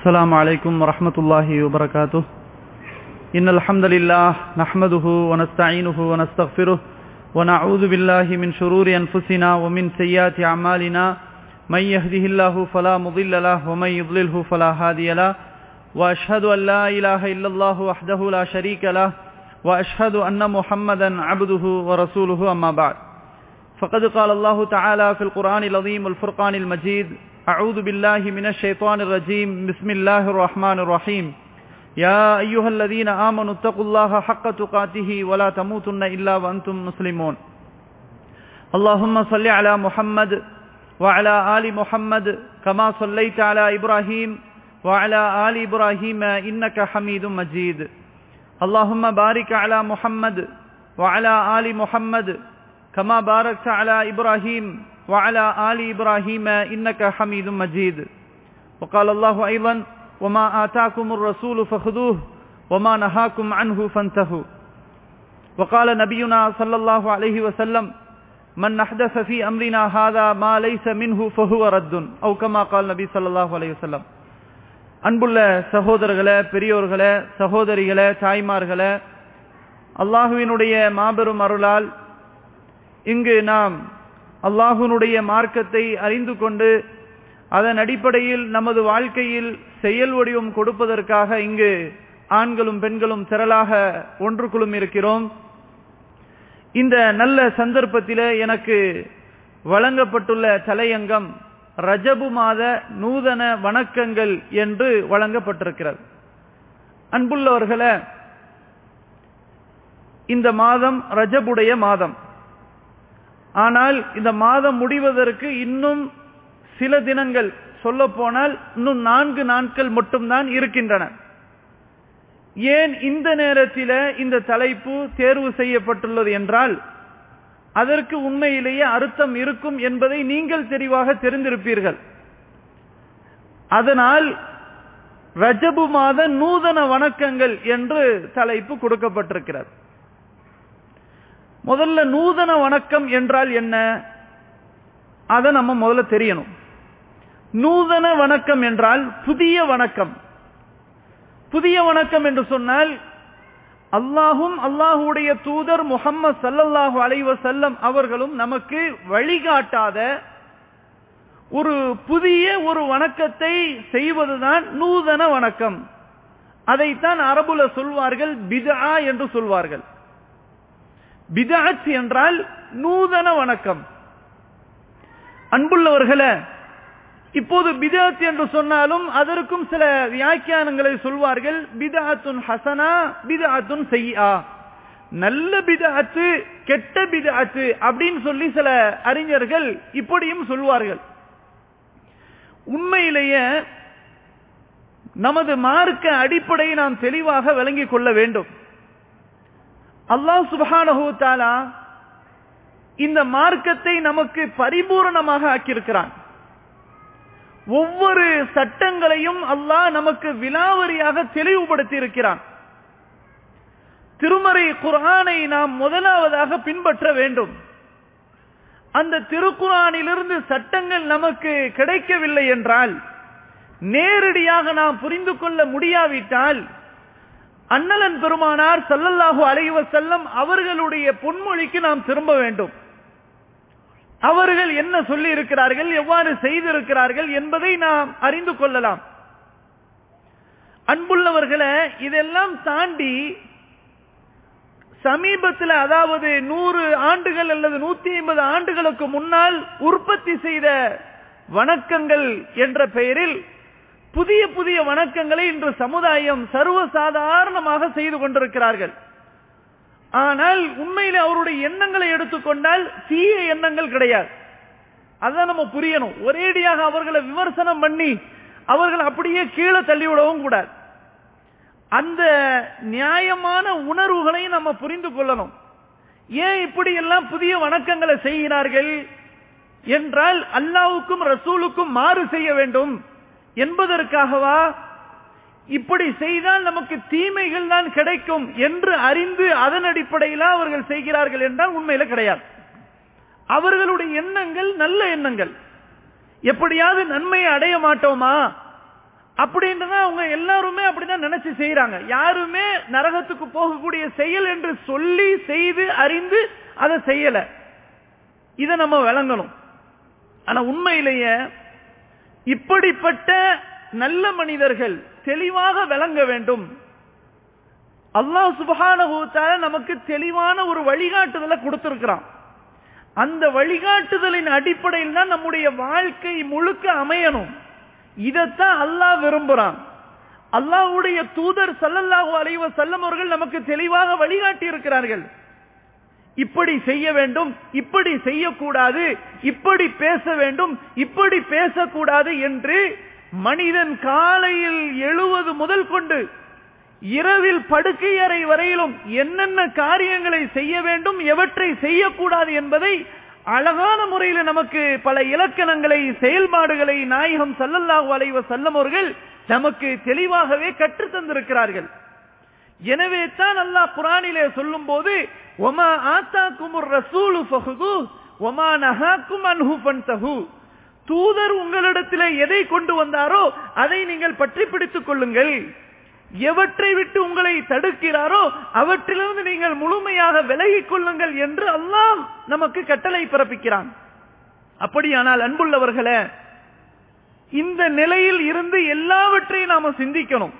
السلام عليكم ورحمة الله وبركاته إن الحمد لله نحمده ونستعينه ونستغفره ونعوذ بالله من شرور أنفسنا ومن سيئات أعمالنا من يهده الله فلا مضل له ومن يضلله فلا هادي له وأشهد أن لا إله إلا الله وحده لا شريك له وأشهد أن محمدا عبده ورسوله أما بعد فقد قال الله تعالى في القرآن العظيم الفرقان المجيد أعوذ بالله من الشيطان الرجيم بسم الله الرحمن الرحيم يا أيها الذين آمنوا اتقوا الله حق تقاته ولا تموتن إلا وأنتم مسلمون اللهم صل على محمد وعلى آل محمد كما صليت على إبراهيم وعلى آل إبراهيم إنك حميد مجيد اللهم بارك على محمد وعلى آل محمد كما باركت على إبراهيم وعلى آل إبراهيم إنك حميد مجيد وقال الله أيضا وما آتاكم الرسول فخذوه وما نهاكم عنه فانتهوا وقال نبينا صلى الله عليه وسلم من أحدث في أمرنا هذا ما ليس منه فهو رد أو كما قال النبي صلى الله عليه وسلم அன்புள்ள சகோதரர்களே பெரியோர்களே சகோதரிகளே தாய்மார்களே அல்லாஹுவினுடைய மாபெரும் அருளால் இங்கு நாம் அல்லாஹுனுடைய மார்க்கத்தை அறிந்து கொண்டு அதன் அடிப்படையில் நமது வாழ்க்கையில் செயல் வடிவம் கொடுப்பதற்காக இங்கு ஆண்களும் பெண்களும் திரளாக ஒன்றுக்குள்ளும் இருக்கிறோம் இந்த நல்ல சந்தர்ப்பத்திலே எனக்கு வழங்கப்பட்டுள்ள தலையங்கம் ரஜபு மாத நூதன வணக்கங்கள் என்று வழங்கப்பட்டிருக்கிறது அன்புள்ளவர்களே இந்த மாதம் ரஜபுடைய மாதம் ஆனால் இந்த மாதம் முடிவதற்கு இன்னும் சில தினங்கள் சொல்ல போனால் இன்னும் நான்கு நாட்கள் மட்டும்தான் இருக்கின்றன ஏன் இந்த நேரத்தில் இந்த தலைப்பு தேர்வு செய்யப்பட்டுள்ளது என்றால் அதற்கு உண்மையிலேயே அர்த்தம் இருக்கும் என்பதை நீங்கள் தெளிவாக தெரிந்திருப்பீர்கள் அதனால் ரஜபு மாத நூதன வணக்கங்கள் என்று தலைப்பு கொடுக்கப்பட்டிருக்கிறது முதல்ல நூதன வணக்கம் என்றால் என்ன அதை நம்ம முதல்ல தெரியணும் நூதன வணக்கம் என்றால் புதிய வணக்கம் புதிய வணக்கம் என்று சொன்னால் அல்லாஹும் அல்லாஹுடைய தூதர் முகம்மது சல்லல்லாஹு அலைவசல்லம் அவர்களும் நமக்கு வழிகாட்டாத ஒரு புதிய ஒரு வணக்கத்தை செய்வதுதான் நூதன வணக்கம் அதைத்தான் அரபுல சொல்வார்கள் பிதா என்று சொல்வார்கள் பிதாத் என்றால் நூதன வணக்கம் அன்புள்ளவர்களே இப்போது பிதாத் என்று சொன்னாலும் அதற்கும் சில வியாக்கியானங்களை சொல்வார்கள் பிதாத்துன் ஹசனா பிதாத்துன் செய்யா நல்ல பிதாத்து கெட்ட பிதாத்து அப்படின்னு சொல்லி சில அறிஞர்கள் இப்படியும் சொல்வார்கள் உண்மையிலேயே நமது மார்க்க அடிப்படையை நாம் தெளிவாக விளங்கிக் கொள்ள வேண்டும் அல்லாஹ் சுபஹானஹு தாலா இந்த மார்க்கத்தை நமக்கு பரிபூரணமாக ஆக்கியிருக்கிறான் ஒவ்வொரு சட்டங்களையும் அல்லாஹ் நமக்கு விலாவரியாக தெளிவுபடுத்தி இருக்கிறான் திருமறை குரானை நாம் முதலாவதாக பின்பற்ற வேண்டும் அந்த திருக்குறானிலிருந்து சட்டங்கள் நமக்கு கிடைக்கவில்லை என்றால் நேரடியாக நாம் புரிந்து கொள்ள முடியாவிட்டால் அண்ணலன் பெருமானார் சல்லல்லாஹு அலைவ செல்லம் அவர்களுடைய பொன்மொழிக்கு நாம் திரும்ப வேண்டும் அவர்கள் என்ன சொல்லி இருக்கிறார்கள் எவ்வாறு செய்திருக்கிறார்கள் என்பதை நாம் அறிந்து கொள்ளலாம் அன்புள்ளவர்களை இதெல்லாம் தாண்டி சமீபத்தில் அதாவது நூறு ஆண்டுகள் அல்லது நூத்தி ஐம்பது ஆண்டுகளுக்கு முன்னால் உற்பத்தி செய்த வணக்கங்கள் என்ற பெயரில் புதிய புதிய வணக்கங்களை இன்று சமுதாயம் சர்வசாதாரணமாக செய்து கொண்டிருக்கிறார்கள் ஆனால் உண்மையிலே அவருடைய எண்ணங்களை எடுத்துக்கொண்டால் தீய எண்ணங்கள் கிடையாது அதான் நம்ம புரியணும் ஒரேடியாக அவர்களை விமர்சனம் பண்ணி அவர்கள் அப்படியே கீழே தள்ளிவிடவும் கூடாது அந்த நியாயமான உணர்வுகளை நம்ம புரிந்து கொள்ளணும் ஏன் இப்படி எல்லாம் புதிய வணக்கங்களை செய்கிறார்கள் என்றால் அல்லாவுக்கும் ரசூலுக்கும் மாறு செய்ய வேண்டும் என்பதற்காகவா இப்படி செய்தால் நமக்கு தீமைகள் தான் கிடைக்கும் என்று அறிந்து அதன் அடிப்படையில் அவர்கள் செய்கிறார்கள் என்றால் உண்மையில கிடையாது அவர்களுடைய எண்ணங்கள் நல்ல எண்ணங்கள் எப்படியாவது நன்மையை அடைய மாட்டோமா அப்படின்றத அவங்க எல்லாருமே அப்படிதான் நினைச்சு செய்யறாங்க யாருமே நரகத்துக்கு போகக்கூடிய செயல் என்று சொல்லி செய்து அறிந்து அதை செய்யல இதை நம்ம விளங்கணும் ஆனா உண்மையிலேயே இப்படிப்பட்ட நல்ல மனிதர்கள் தெளிவாக விளங்க வேண்டும் அல்லாஹ் சுபஹானஹூத்தால நமக்கு தெளிவான ஒரு வழிகாட்டுதலை கொடுத்திருக்கிறான் அந்த வழிகாட்டுதலின் அடிப்படையில் தான் நம்முடைய வாழ்க்கை முழுக்க அமையணும் இதைத்தான் அல்லாஹ் விரும்புறான் அல்லாஹ்வுடைய தூதர் சல்லல்லாஹு அலைவ செல்லம் அவர்கள் நமக்கு தெளிவாக வழிகாட்டி இருக்கிறார்கள் இப்படி செய்ய வேண்டும் இப்படி செய்யக்கூடாது இப்படி பேச வேண்டும் இப்படி பேசக்கூடாது என்று மனிதன் காலையில் எழுவது முதல் கொண்டு இரவில் படுக்கை அறை வரையிலும் என்னென்ன காரியங்களை செய்ய வேண்டும் எவற்றை செய்யக்கூடாது என்பதை அழகான முறையில் நமக்கு பல இலக்கணங்களை செயல்பாடுகளை நாயகம் சல்லல்லாஹு அலைவ செல்லம் அவர்கள் நமக்கு தெளிவாகவே கற்று தந்திருக்கிறார்கள் எனவே தான் அல்லாஹ் குரானிலே சொல்லும் போது ஒமா ஆத்தாக்கும் ரசூலு ஃபஹுது ஒமா நஹாக்கும் அன்ஹு ஃபன்தஹு தூதர் உங்களிடத்திலே எதை கொண்டு வந்தாரோ அதை நீங்கள் பற்றி பிடித்துக் கொள்ளுங்கள் எவற்றை விட்டு உங்களை தடுக்கிறாரோ அவற்றிலிருந்து நீங்கள் முழுமையாக விலகிக் கொள்ளுங்கள் என்று அல்லாஹ் நமக்கு கட்டளை பிறப்பிக்கிறான் அப்படியானால் அன்புள்ளவர்களே இந்த நிலையில் இருந்து எல்லாவற்றையும் நாம சிந்திக்கணும்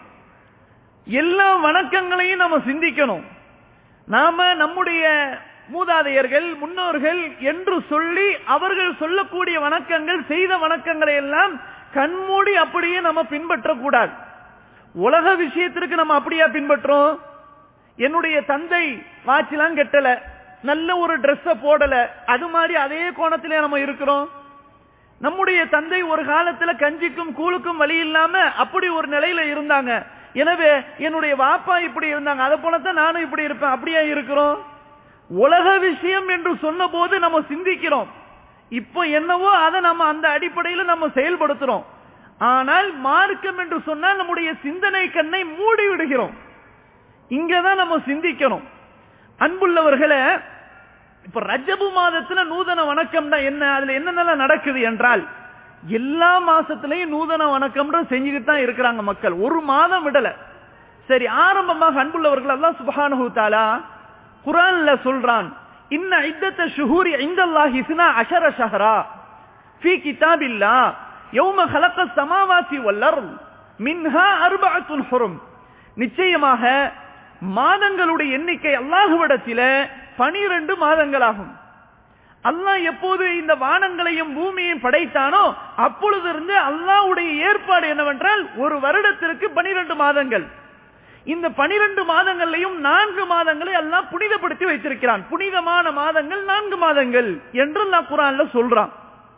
எல்லா வணக்கங்களையும் நாம சிந்திக்கணும் நாம நம்முடைய மூதாதையர்கள் முன்னோர்கள் என்று சொல்லி அவர்கள் சொல்லக்கூடிய வணக்கங்கள் செய்த வணக்கங்களை எல்லாம் கண்மூடி அப்படியே நம்ம பின்பற்றக்கூடாது உலக விஷயத்திற்கு நம்ம அப்படியா பின்பற்றோம் என்னுடைய தந்தை வாட்சிலாம் கெட்டல நல்ல ஒரு Dress போடல அது மாதிரி அதே கோணத்திலே நம்ம இருக்கிறோம் நம்முடைய தந்தை ஒரு காலத்துல கஞ்சிக்கும் கூழுக்கும் வழி இல்லாம அப்படி ஒரு நிலையில இருந்தாங்க எனவே என்னுடைய வாப்பா இப்படி இருந்தாங்க அதை போலத்தான் நானும் இப்படி இருப்பேன் அப்படியே இருக்கிறோம் உலக விஷயம் என்று சொன்ன போது நம்ம சிந்திக்கிறோம் இப்போ என்னவோ அதை நம்ம அந்த அடிப்படையில் நம்ம செயல்படுத்துறோம் ஆனால் மார்க்கம் என்று சொன்னால் நம்முடைய சிந்தனை கண்ணை மூடி விடுகிறோம் இங்கதான் நம்ம சிந்திக்கணும் அன்புள்ளவர்களே இப்ப ரஜபு மாதத்துல நூதன வணக்கம்னா என்ன அதுல என்னென்னலாம் நடக்குது என்றால் எல்லா மாசத்திலையும் நூதன வணக்கம்ன்ற செஞ்சுக்கிட்டு தான் இருக்கிறாங்க மக்கள் ஒரு மாதம் விடல சரி ஆரம்பமாக அன்புள்ளவர்கள் அல்லாஹ் சுப்ஹானஹு தஆலா குர்ஆன்ல சொல்றான் இன்ன இத்தத்த ஷுஹூரி இந்தல்லாஹி இஸ்னா அஷர ஷஹரா ஃபீ கிதாபில்லாஹ் யௌம خلق السماوات والارض மின்ஹா அர்பஅத்துன் ஹுரும் நிச்சயமாக மாதங்களுடைய எண்ணிக்கை அல்லாஹுவிடத்தில பனிரெண்டு மாதங்களாகும் அல்லாஹ் எப்போது இந்த வானங்களையும் பூமியையும் படைத்தானோ அப்பொழுது இருந்து அல்லாஹ்வுடைய ஏற்பாடு என்னவென்றால் ஒரு வருடத்திற்கு பனிரெண்டு மாதங்கள் இந்த பனிரெண்டு மாதங்களையும் நான்கு மாதங்களை அல்லாஹ் புனிதப்படுத்தி வைத்திருக்கிறான் புனிதமான மாதங்கள் நான்கு மாதங்கள் என்று அல்லாஹ் குரான்ல சொல்றான்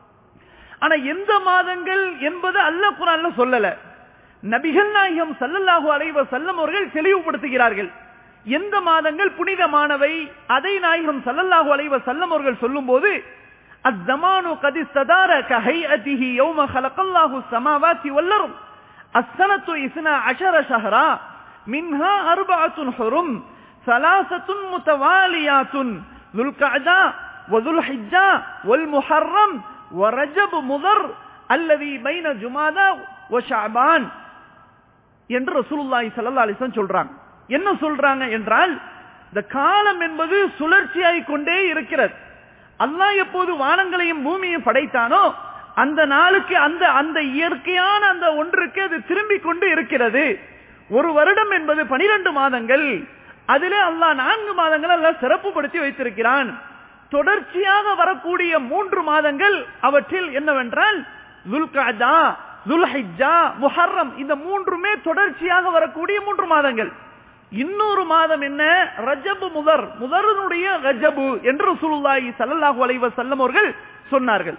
ஆனா எந்த மாதங்கள் என்பது அல்லாஹ் குரான்ல சொல்லல நபிகள் நாயகம் சல்லல்லாஹு அலைவ செல்லம் அவர்கள் தெளிவுபடுத்துகிறார்கள் எந்த மாதங்கள் புனிதமானவை அதை நாயகம் சல்லல்லாஹு அலைவ செல்லம் அவர்கள் சொல்லும் போது அஸ்தமானு கதிஸ்ததார கஹைஅதிஹி யௌம خلقல்லாஹு السماوات والارض السنة اثنا عشر شهرا منها أربعة حرم ثلاثة متواليات ذو القعدة وذو الحجة والمحرم ورجب مضر الذي بين جمادى وشعبان என்று ரசூலுல்லாஹி ஸல்லல்லாஹு அலைஹி வஸல்லம் சொல்றாங்க என்ன சொல்றாங்க என்றால் இந்த காலம் என்பது சுழற்சியாய் கொண்டே இருக்கிறது அல்லாஹ் எப்போது வானங்களையும் பூமியையும் படைத்தானோ அந்த நாளுக்கு அந்த அந்த இயற்கையான அந்த ஒன்றுக்கு அது திரும்பிக் கொண்டு இருக்கிறது ஒரு வருடம் என்பது பனிரெண்டு மாதங்கள் அதிலே அல்லாஹ் நான்கு மாதங்கள் அல்லாஹ் சிறப்புப்படுத்தி வைத்திருக்கிறான் தொடர்ச்சியாக வரக்கூடிய மூன்று மாதங்கள் அவற்றில் என்னவென்றால் துல்கதா துல்ஹிஜா முஹர்ரம் இந்த மூன்றுமே தொடர்ச்சியாக வரக்கூடிய மூன்று மாதங்கள் இன்னொரு மாதம் என்ன ரஜபு முதர் முதரனுடைய ரஜபு என்று சுல்லாஹி சல்லல்லாஹு அலைஹி வஸல்லம் அவர்கள் சொன்னார்கள்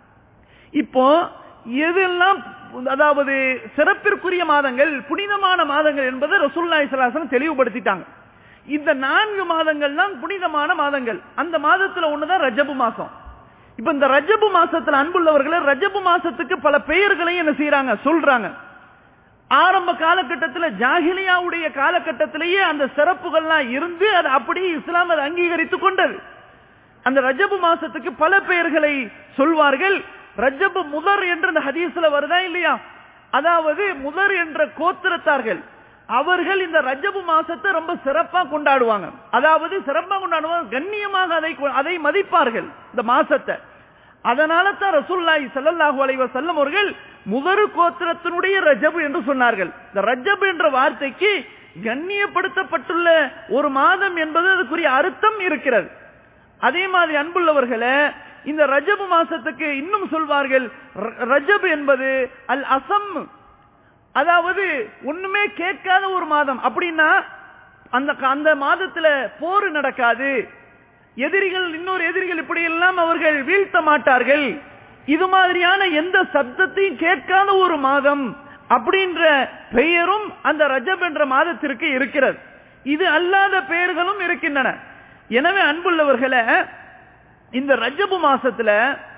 இப்போ எதெல்லாம் அதாவது சிறப்பிற்குரிய மாதங்கள் புனிதமான மாதங்கள் என்பதை ரசூல்லாஹி ஸல்லல்லாஹு தெளிவுபடுத்திட்டாங்க இந்த நான்கு மாதங்கள் தான் புனிதமான மாதங்கள் அந்த மாதத்துல ஒண்ணுதான் ரஜபு மாசம் இப்ப இந்த ரஜபு மாசத்துல அன்புள்ளவர்களே ரஜபு மாசத்துக்கு பல பெயர்களையும் என்ன செய்யறாங்க சொல்றாங்க ஆரம்ப காலகட்டத்தில் ஜாகிலியாவுடைய காலகட்டத்திலேயே அந்த சிறப்புகள்லாம் இருந்து அது அப்படியே இஸ்லாம் அதை அங்கீகரித்துக் கொண்டது அந்த ரஜபு மாசத்துக்கு பல பெயர்களை சொல்வார்கள் ரஜபு முதர் என்று அந்த ஹதீஸ்ல வருதா இல்லையா அதாவது முதர் என்ற கோத்திரத்தார்கள் அவர்கள் இந்த ரஜபு மாசத்தை ரொம்ப சிறப்பா கொண்டாடுவாங்க அதாவது சிறப்பா கொண்டாடுவாங்க கண்ணியமாக அதை அதை மதிப்பார்கள் இந்த மாசத்தை அதனால தான் ரசூல்லாய் ஸல்லல்லாஹு அலைஹி வஸல்லம் அவர்கள் முதரு கோத்திரத்தினுடைய ரஜபு என்று சொன்னார்கள் இந்த ரஜப் என்ற வார்த்தைக்கு கண்ணியப்படுத்தப்பட்டுள்ள ஒரு மாதம் என்பது அதுக்குரிய அர்த்தம் இருக்கிறது அதே மாதிரி அன்புள்ளவர்களே இந்த ரஜபு மாசத்துக்கு இன்னும் சொல்வார்கள் ர- ரஜப் என்பது அல் அசம் அதாவது ஒண்ணுமே கேட்காத ஒரு மாதம் அப்படின்னா அந்த அந்த மாதத்துல போர் நடக்காது எதிரிகள் இன்னொரு எதிரிகள் இப்படி எல்லாம் அவர்கள் வீழ்த்த மாட்டார்கள் இது மாதிரியான எந்த சப்தத்தையும் கேட்காத ஒரு மாதம் அப்படின்ற பெயரும் அந்த ரஜப் என்ற மாதத்திற்கு இருக்கிறது இது அல்லாத பெயர்களும் இருக்கின்றன எனவே அன்புள்ளவர்களே இந்த ரஜபு மாசத்துல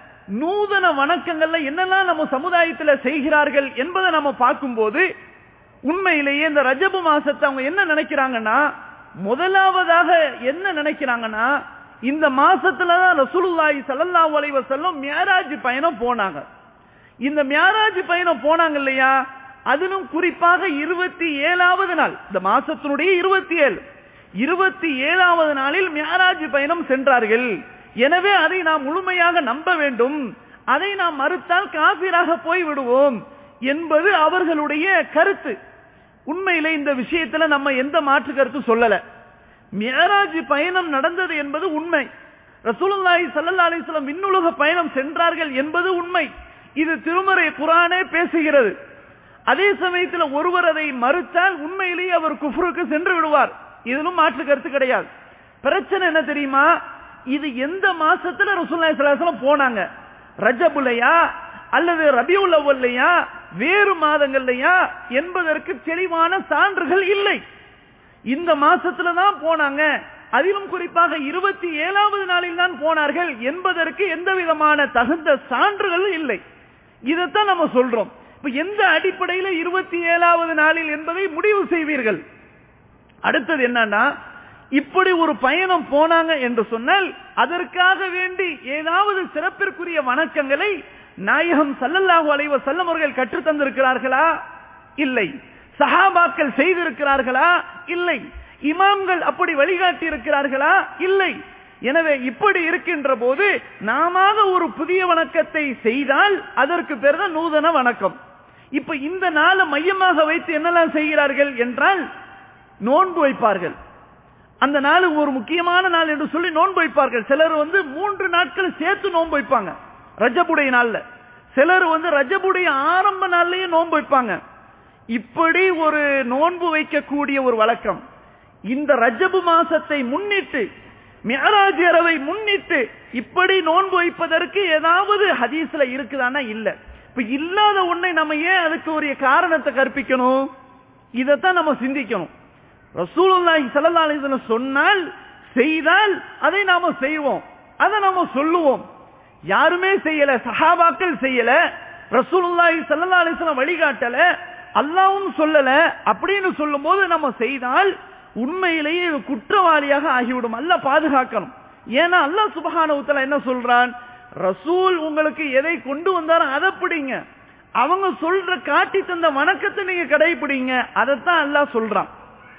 நூதன வணக்கங்கள்ல என்னெல்லாம் நம்ம சமுதாயத்துல செய்கிறார்கள் என்பதை நம்ம பார்க்கும்போது உண்மையிலேயே இந்த ரஜபு மாசத்தை அவங்க என்ன நினைக்கிறாங்கன்னா முதலாவதாக என்ன நினைக்கிறாங்கன்னா இந்த மாசத்துலதான் ரசூலுல்லாஹி ஸல்லல்லாஹு அலைஹி வஸல்லம் மியராஜ் பயணம் போனாங்க இந்த மியராஜ் பயணம் போனாங்க இல்லையா அதிலும் குறிப்பாக இருபத்தி ஏழாவது நாள் இந்த மாசத்தினுடைய இருபத்தி ஏழு இருபத்தி ஏழாவது நாளில் மியராஜ் பயணம் சென்றார்கள் எனவே அதை நாம் முழுமையாக நம்ப வேண்டும் அதை நாம் மறுத்தால் காபிராக போய் விடுவோம் என்பது அவர்களுடைய கருத்து உண்மையிலே இந்த விஷயத்துல நம்ம எந்த மாற்று கருத்து சொல்லல மியராஜ் பயணம் நடந்தது என்பது உண்மை ரசூலுல்லாஹி ஸல்லல்லாஹு அலைஹி வஸல்லம் விண்ணுலக பயணம் சென்றார்கள் என்பது உண்மை இது திருமறை குரானே பேசுகிறது அதே சமயத்தில் ஒருவர் அதை மறுத்தால் உண்மையிலேயே அவர் குஃப்ருக்கு சென்று விடுவார் இதிலும் மாற்று கருத்து கிடையாது பிரச்சனை என்ன தெரியுமா இது எந்த மாசத்துல ரசூலுல்லாஹி ஸல்லல்லாஹு அலைஹி வஸல்லம் போனாங்க ரஜபுலையா அல்லது ரபியுல் அவ்வல்லையா வேறு மாதங்கள்லையா என்பதற்கு தெளிவான சான்றுகள் இல்லை இந்த மாசத்துல தான் போனாங்க அதிலும் குறிப்பாக இருபத்தி ஏழாவது நாளில் தான் போனார்கள் என்பதற்கு எந்த விதமான தகுந்த சான்றுகள் இல்லை இதைத்தான் நம்ம சொல்றோம் இப்ப எந்த அடிப்படையில் இருபத்தி ஏழாவது நாளில் என்பதை முடிவு செய்வீர்கள் அடுத்தது என்னன்னா இப்படி ஒரு பயணம் போனாங்க என்று சொன்னால் அதற்காக வேண்டி ஏதாவது சிறப்பிற்குரிய வணக்கங்களை நாயகம் சல்லல்லாஹு அலைஹி வஸல்லம் அவர்கள் கற்றுத் தந்திருக்கிறார்களா இல்லை சஹாபாக்கள் செய்திருக்கிறார்களா இல்லை இமாம்கள் அப்படி வழிகாட்டி இருக்கிறார்களா இல்லை எனவே இப்படி இருக்கின்ற போது நாம ஒரு புதிய வணக்கத்தை செய்தால் அதற்கு பேர் தான் நூதன வணக்கம் இப்ப இந்த நாளை மையமாக வைத்து என்னெல்லாம் செய்கிறார்கள் என்றால் நோன்பு வைப்பார்கள் அந்த நாள் ஒரு முக்கியமான நாள் என்று சொல்லி நோன்பு வைப்பார்கள் சிலர் வந்து மூன்று நாட்கள் சேர்த்து நோன்பு வைப்பாங்க ரஜபுடைய நாள்ல சிலர் வந்து ரஜபுடைய ஆரம்ப நாள்லயே நோன்பு வைப்பாங்க இப்படி ஒரு நோன்பு வைக்கக்கூடிய ஒரு வழக்கம் இந்த ரஜபு மாசத்தை முன்னிட்டு மியராஜ் இரவை முன்னிட்டு இப்படி நோன்பு வைப்பதற்கு ஏதாவது ஹதீஸ்ல இருக்குதானா இல்ல இப்ப இல்லாத ஒன்றை நம்ம ஏன் அதுக்கு ஒரு காரணத்தை கற்பிக்கணும் இதைத்தான் நம்ம சிந்திக்கணும் ரசூலுல்லாஹி ஸல்லல்லாஹு அலைஹி வஸல்லம் சொன்னால் செய்தால் அதை நாம செய்வோம் அதை நாம சொல்லுவோம் யாருமே செய்யல சஹாபாக்கள் செய்யல ரசூலுல்லாஹி ஸல்லல்லாஹு அலைஹி வஸல்லம் வழிகாட்டல அல்லாஹ்வும் சொல்லல அப்படின்னு சொல்லும்போது நம்ம செய்தால் உண்மையிலேயே இது குற்றவாளியாக ஆகிவிடும் அல்ல பாதுகாக்கணும் ஏன்னா அல்லாஹ் சுபஹானஹு வ தஆலா என்ன சொல்றான் ரசூல் உங்களுக்கு எதை கொண்டு வந்தாரோ அதை பிடிங்க அவங்க சொல்ற காட்டி தந்த வணக்கத்தை நீங்க கடைபிடிங்க அதைத்தான் அல்லாஹ் சொல்றான்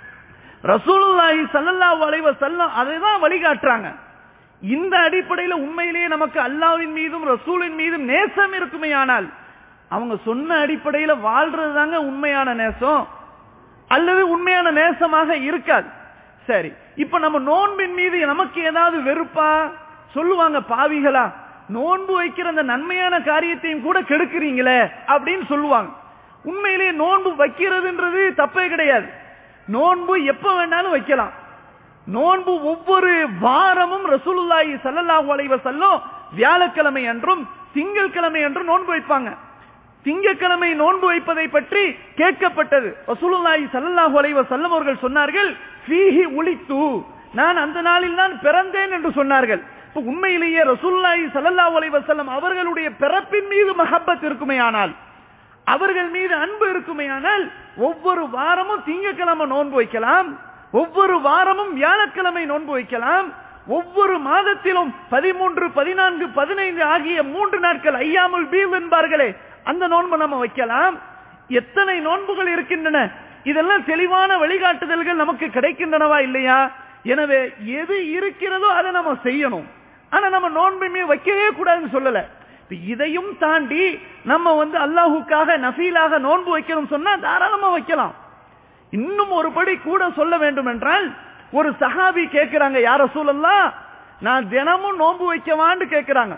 ரசூலுல்லாஹி ஸல்லல்லாஹு அலைஹி வஸல்லம் அதை தான் வழிகாட்டுறாங்க இந்த அடிப்படையில உண்மையிலேயே நமக்கு அல்லாஹ்வின் மீதும் ரசூலின் மீதும் நேசம் இருக்குமேயானால் அவங்க சொன்ன அடிப்படையில வாழ்றது தாங்க உண்மையான நேசம் அல்லது உண்மையான நேசமாக இருக்காது சரி இப்ப நம்ம நோன்பின் மீது நமக்கு ஏதாவது வெறுப்பா சொல்லுவாங்க பாவிகளா நோன்பு வைக்கிற அந்த நன்மையான காரியத்தையும் கூட கெடுக்கிறீங்களே அப்படின்னு சொல்லுவாங்க உண்மையிலேயே நோன்பு வைக்கிறதுன்றது தப்பே கிடையாது நோன்பு எப்ப வேணாலும் வைக்கலாம் நோன்பு ஒவ்வொரு வாரமும் ரசூலுல்லாஹி ஸல்லல்லாஹு அலைஹி வஸல்லம் வியாழக்கிழமை அன்றும் திங்கட்கிழமை அன்றும் நோன்பு வைப்பாங்க திங்கட்கிழமை நோன்பு வைப்பதை பற்றி கேட்கப்பட்டது ரசூலுல்லாஹி ஸல்லல்லாஹு அலைஹி வஸல்லம் அவர்கள் சொன்னார்கள் ஃபீஹி உலித்து நான் அந்த நாளில் தான் பிறந்தேன் என்று சொன்னார்கள் இப்ப உண்மையிலேயே ரசூலுல்லாஹி ஸல்லல்லாஹு அலைஹி வஸல்லம் அவர்களுடைய பிறப்பின் மீது மஹப்பத் இருக்குமேயானால் அவர்கள் மீது அன்பு இருக்குமேயானால் ஒவ்வொரு வாரமும் திங்கட்கிழமை நோன்பு வைக்கலாம் ஒவ்வொரு வாரமும் வியாழக்கிழமை நோன்பு வைக்கலாம் ஒவ்வொரு மாதத்திலும் பதிமூன்று பதினான்கு பதினைந்து ஆகிய மூன்று நாட்கள் ஐயாமுல் பீவ் என்பார்களே அந்த நோன்பு நம்ம வைக்கலாம் எத்தனை நோன்புகள் இருக்கின்றன இதெல்லாம் தெளிவான வழிகாட்டுதல்கள் நமக்கு கிடைக்கின்றனவா இல்லையா எனவே எது இருக்கிறதோ அதை நம்ம செய்யணும் ஆனா நம்ம நோன்புமே வைக்கவே கூடாதுன்னு சொல்லல இப்ப இதையும் தாண்டி நம்ம வந்து அல்லாஹுக்காக நஃபீலாக நோன்பு வைக்கணும் சொன்னா தாராளமா வைக்கலாம் இன்னும் ஒரு படி கூட சொல்ல வேண்டும் என்றால் ஒரு சஹாபி கேட்கிறாங்க யார சூழல்லாம் நான் தினமும் நோன்பு வைக்கவான்னு கேட்கிறாங்க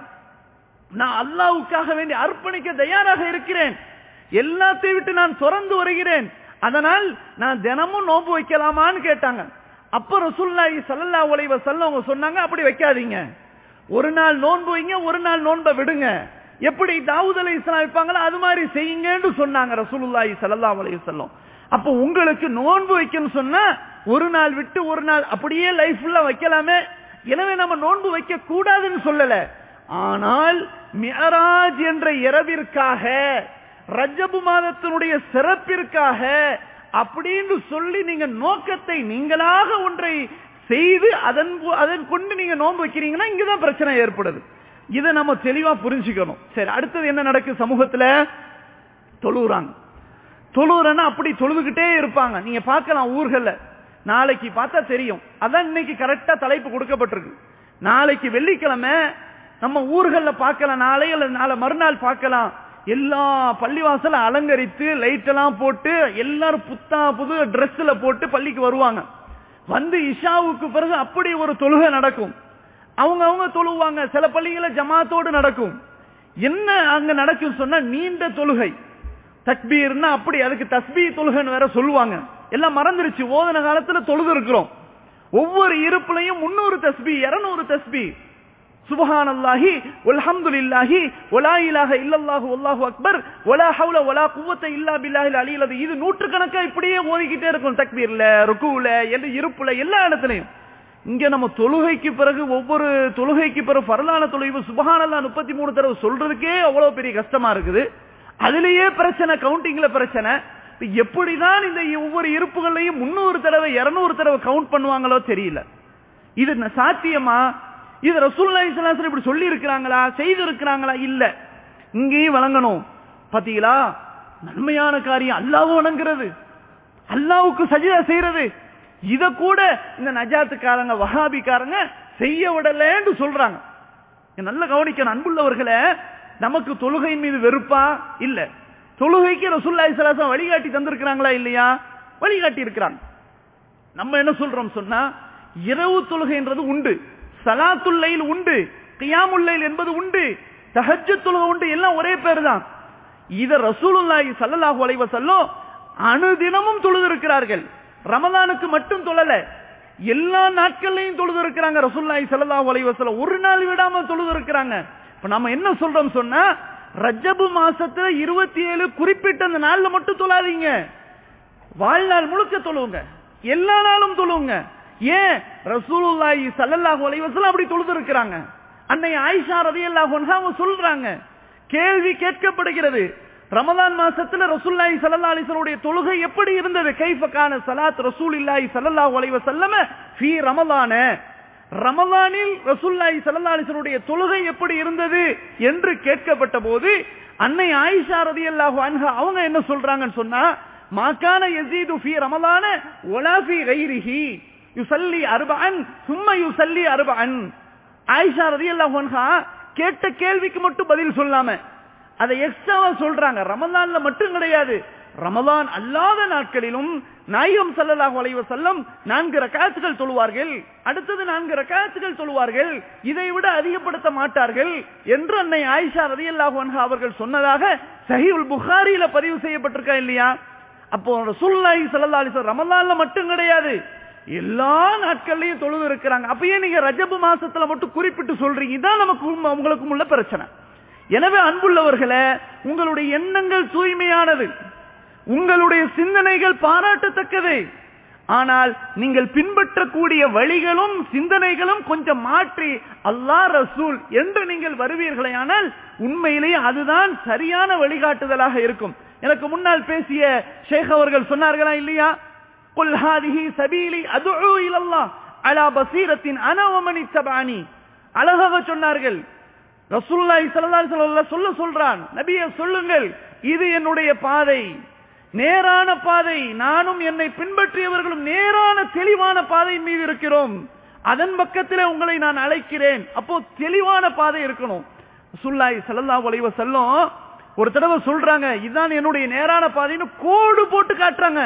நான் அல்லாவுக்காக வேண்டி அர்ப்பணிக்க தயாராக இருக்கிறேன் எல்லாத்தையும் விட்டு நான் துறந்து வருகிறேன் அதனால் நான் தினமும் நோன்பு வைக்கலாமான்னு கேட்டாங்க அப்ப ரசூல்லாஹி ஸல்லல்லாஹு அலைஹி வஸல்லம் அவங்க சொன்னாங்க அப்படி வைக்காதீங்க ஒரு நாள் நோன்பு வைங்க ஒரு நாள் நோன்பை விடுங்க எப்படி தாவூத் அலைஹிஸ்ஸலாம் வைப்பாங்களோ அது மாதிரி செய்யுங்கன்னு சொன்னாங்க ரசூலுல்லாஹி ஸல்லல்லாஹு அலைஹி வஸல்லம் அப்ப உங்களுக்கு நோன்பு வைக்கணும் சொன்னா ஒரு நாள் விட்டு ஒரு நாள் அப்படியே லைஃப் ஃபுல்லா வைக்கலாமே எனவே நம்ம நோன்பு வைக்க கூடாதுன்னு சொல்லல ஆனால் மியராஜ் என்ற இரவிற்காக ரஜபு மாதத்தினுடைய சிறப்பிற்காக அப்படின்னு சொல்லி நீங்க நோக்கத்தை நீங்களாக ஒன்றை செய்து அதன் அதன் கொண்டு நீங்க நோன்பு வைக்கிறீங்கன்னா இங்கதான் பிரச்சனை ஏற்படுது இதை நம்ம தெளிவா புரிஞ்சுக்கணும் சரி அடுத்தது என்ன நடக்கு சமூகத்துல தொழுறாங்க தொழுறன்னா அப்படி தொழுதுகிட்டே இருப்பாங்க நீங்க பார்க்கலாம் ஊர்கள்ல நாளைக்கு பார்த்தா தெரியும் அதான் இன்னைக்கு கரெக்டா தலைப்பு கொடுக்கப்பட்டிருக்கு நாளைக்கு வெள்ளிக்கிழமை நம்ம ஊர்கள்ல பார்க்கலாம் நாளை அல்லது நாளை மறுநாள் பார்க்கலாம் எல்லா பள்ளிவாசல அலங்கரித்து லைட் எல்லாம் போட்டு எல்லாரும் புத்தா புது ட்ரெஸ்ல போட்டு பள்ளிக்கு வருவாங்க வந்து இஷாவுக்கு பிறகு அப்படி ஒரு தொழுகை நடக்கும் அவங்க அவங்க தொழுவாங்க சில பள்ளிகள ஜமாத்தோடு நடக்கும் என்ன அங்க நடக்கும் சொன்னா நீண்ட தொழுகை தக்பீர்னா அப்படி அதுக்கு தஸ்பீ தொழுகைன்னு வேற சொல்லுவாங்க எல்லாம் மறந்துருச்சு ஓதன காலத்துல தொழுது இருக்கிறோம் ஒவ்வொரு இருப்புலையும் முன்னூறு தஸ்பி இருநூறு தஸ்பி சுபஹான் அல்லாஹி அல்ஹம்துலில்லாஹி வலா இலாஹ இல்லல்லாஹு வல்லாஹு அக்பர் வலா ஹவுல வலா குவத்த இல்லா பில்லாஹில் அலியில் அது இது நூற்றுக்கணக்கா இப்படியே ஓதிக்கிட்டே இருக்கும் தக்பீர்ல ருக்குல எந்த இருப்புல எல்லா இடத்துலயும் இங்க நம்ம தொழுகைக்கு பிறகு ஒவ்வொரு தொழுகைக்கு பிறகு பரலான தொழுகை சுபஹானல்லா முப்பத்தி மூணு தடவை சொல்றதுக்கே அவ்வளவு பெரிய கஷ்டமா இருக்குது அதுலயே பிரச்சனை கவுண்டிங்ல பிரச்சனை எப்படிதான் இந்த ஒவ்வொரு இருப்புகளையும் முன்னூறு தடவை இருநூறு தடவை கவுண்ட் பண்ணுவாங்களோ தெரியல இது சாத்தியமா இது ரசூல்லா இஸ்லாசன் இப்படி சொல்லி இருக்கிறாங்களா செய்து இருக்கிறாங்களா இல்ல இங்கேயும் வழங்கணும் பாத்தீங்களா நன்மையான காரியம் அல்லாவும் வணங்குறது அல்லாவுக்கு சஜிதா செய்யறது இத கூட இந்த நஜாத்துக்காரங்க வஹாபிக்காரங்க செய்ய விடலன்னு சொல்றாங்க நல்ல கவனிக்கணும் அன்புள்ளவர்களை நமக்கு தொழுகையின் மீது வெறுப்பா இல்ல தொழுகைக்கு ரசூல்லா இஸ்லாசம் வழிகாட்டி தந்திருக்கிறாங்களா இல்லையா வழிகாட்டி இருக்கிறாங்க நம்ம என்ன சொல்றோம் சொன்னா இரவு தொழுகைன்றது உண்டு சலாத்துல்லையில் உண்டு கியாமுல்லைல் என்பது உண்டு தஹஜ்ஜு தொழுகை உண்டு எல்லாம் ஒரே பேர் தான் இத ரசூலுல்லாஹி ஸல்லல்லாஹு அலைஹி வஸல்லம் அனுதினமும் தொழுது இருக்கிறார்கள் ரமலானுக்கு மட்டும் தொழல எல்லா நாட்கள்லையும் தொழுது இருக்கிறாங்க ரசூலுல்லாஹி ஸல்லல்லாஹு அலைஹி வஸல்லம் ஒரு நாள் விடாம தொழுது இருக்கிறாங்க இப்ப நம்ம என்ன சொல்றோம் சொன்னா ரஜபு மாசத்துல இருபத்தி ஏழு குறிப்பிட்ட அந்த நாள்ல மட்டும் தொழாதீங்க வாழ்நாள் முழுக்க தொழுவுங்க எல்லா நாளும் தொழுவுங்க ஏன் ரசூலுல்லாஹி ஸல்லல்லாஹு அலைஹி வஸல்லம் அப்படி தொழுது இருக்கிறாங்க அன்னை ஆயிஷா ரலியல்லாஹு அன்ஹா அவங்க சொல்றாங்க கேள்வி கேட்கப்படுகிறது ரமலான் மாசத்துல ரசூலுல்லாஹி ஸல்லல்லாஹு அலைஹி வஸல்லம் தொழுகை எப்படி இருந்தது கைஃப கான ஸலாத் ரசூலுல்லாஹி ஸல்லல்லாஹு அலைஹி வஸல்லம் ஃபீ ரமலான ரமலானில் ரசூலுல்லாஹி ஸல்லல்லாஹு அலைஹி வஸல்லம் தொழுகை எப்படி இருந்தது என்று கேட்கப்பட்ட போது அன்னை ஆயிஷா ரலியல்லாஹு அன்ஹா அவங்க என்ன சொல்றாங்கன்னு சொன்னா மாக்கான யசீது ஃபீ ரமலான வலா ஃபீ கைரிஹி யுசல்லி அர்பஅன் சும்ம யுசல்லி அர்பஅன் ஆயிஷா ரலியல்லாஹு அன்ஹா கேட்ட கேள்விக்கு மட்டும் பதில் சொல்லாம அதை எக்ஸ்ட்ராவா சொல்றாங்க ரமலான்ல மட்டும் கிடையாது ரமலான் அல்லாத நாட்களிலும் நாயகம் சல்லல்லாஹு அலைஹி வஸல்லம் நான்கு ரக்காத்துகள் தொழுவார்கள் அடுத்தது நான்கு ரக்காத்துகள் தொழுவார்கள் இதை விட அதிகப்படுத்த மாட்டார்கள் என்று அன்னை ஆயிஷா ரலியல்லாஹு அன்ஹா அவர்கள் சொன்னதாக சஹீஹுல் புகாரியில பதிவு செய்யப்பட்டிருக்கா இல்லையா அப்போ ரசூலுல்லாஹி ஸல்லல்லாஹு அலைஹி வஸல்லம் ரமலான்ல மட்டும் கிடையாது எல்லா நாட்கள்லயும் தொழுது இருக்கிறாங்க அப்பயே நீங்க ரஜபு மாசத்துல மட்டும் குறிப்பிட்டு சொல்றீங்க இதான் நமக்கு உங்களுக்கும் உள்ள பிரச்சனை எனவே அன்புள்ளவர்களே உங்களுடைய எண்ணங்கள் தூய்மையானது உங்களுடைய சிந்தனைகள் பாராட்டத்தக்கது ஆனால் நீங்கள் பின்பற்றக்கூடிய வழிகளும் சிந்தனைகளும் கொஞ்சம் மாற்றி அல்லாஹ் ரசூல் என்று நீங்கள் வருவீர்களே ஆனால் உண்மையிலேயே அதுதான் சரியான வழிகாட்டுதலாக இருக்கும் எனக்கு முன்னால் பேசிய ஷேக் அவர்கள் சொன்னார்களா இல்லையா குல் ஹாதிஹி சபீலி அதுஉ இலல்லாஹ் அலா பசீரத்தின் அன வமனி தபானி அழகாக சொன்னார்கள் ரசூலுல்லாஹி ஸல்லல்லாஹு அலைஹி வஸல்லம் சொல்ல சொல்றான் நபியே சொல்லுங்கள் இது என்னுடைய பாதை நேரான பாதை நானும் என்னை பின்பற்றியவர்களும் நேரான தெளிவான பாதையின் மீது இருக்கிறோம் அதன் பக்கத்திலே உங்களை நான் அழைக்கிறேன் அப்போ தெளிவான பாதை இருக்கணும் சுல்லாய் ஸல்லல்லாஹு அலைஹி வஸல்லம் ஒரு தடவை சொல்றாங்க இதுதான் என்னுடைய நேரான பாதைன்னு கோடு போட்டு காட்டுறாங்க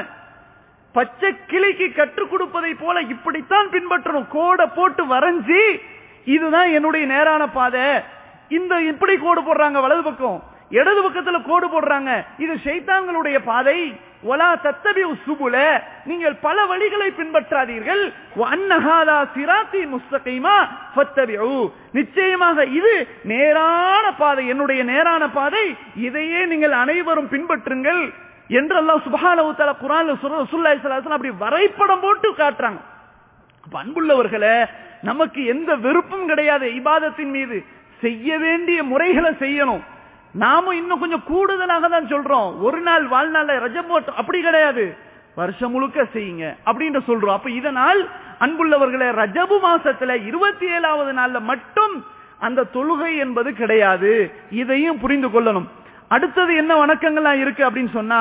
பச்சை கிளிக்கு கற்றுக் கொடுப்பதை போல இப்படித்தான் பின்பற்றணும் கோடை போட்டு வரைஞ்சி இதுதான் என்னுடைய நேரான பாதை இந்த இப்படி கோடு போடுறாங்க வலது பக்கம் இடது பக்கத்துல கோடு போடுறாங்க இது ஷைத்தான்களுடைய பாதை ஒலா தத்தபி சுபுல நீங்கள் பல வழிகளை பின்பற்றாதீர்கள் அன்னஹாதா சிராத்தி முஸ்தகைமா ஃபத்தபிஉ நிச்சயமாக இது நேரான பாதை என்னுடைய நேரான பாதை இதையே நீங்கள் அனைவரும் பின்பற்றுங்கள் என்று அல்லாஹ் சுப்ஹானஹு வ தஆலா குர்ஆன்ல சொல்ற ரசூலுல்லாஹி ஸல்லல்லாஹு அலைஹி வஸல்லம் அப்படி வரைபடம் போட்டு காட்டுறாங்க அப்ப அன்புள்ளவர்களே நமக்கு எந்த வெறுப்பும் கிடையாது இபாதத்தின் மீது செய்ய வேண்டிய முறைகளை செய்யணும் நாம இன்னும் கொஞ்சம் கூடுதலாக தான் சொல்றோம் ஒரு நாள் வாழ்நாள்ல ரஜபோட் அப்படி கிடையாது வருஷம் முழுக்க செய்யுங்க அப்படின்னு சொல்றோம் அப்ப இதனால் அன்புள்ளவர்களே ரஜபு மாசத்துல இருபத்தி ஏழாவது நாள்ல மட்டும் அந்த தொழுகை என்பது கிடையாது இதையும் புரிந்து கொள்ளணும் அடுத்தது என்ன வணக்கங்கள்லாம் இருக்கு அப்படின்னு சொன்னா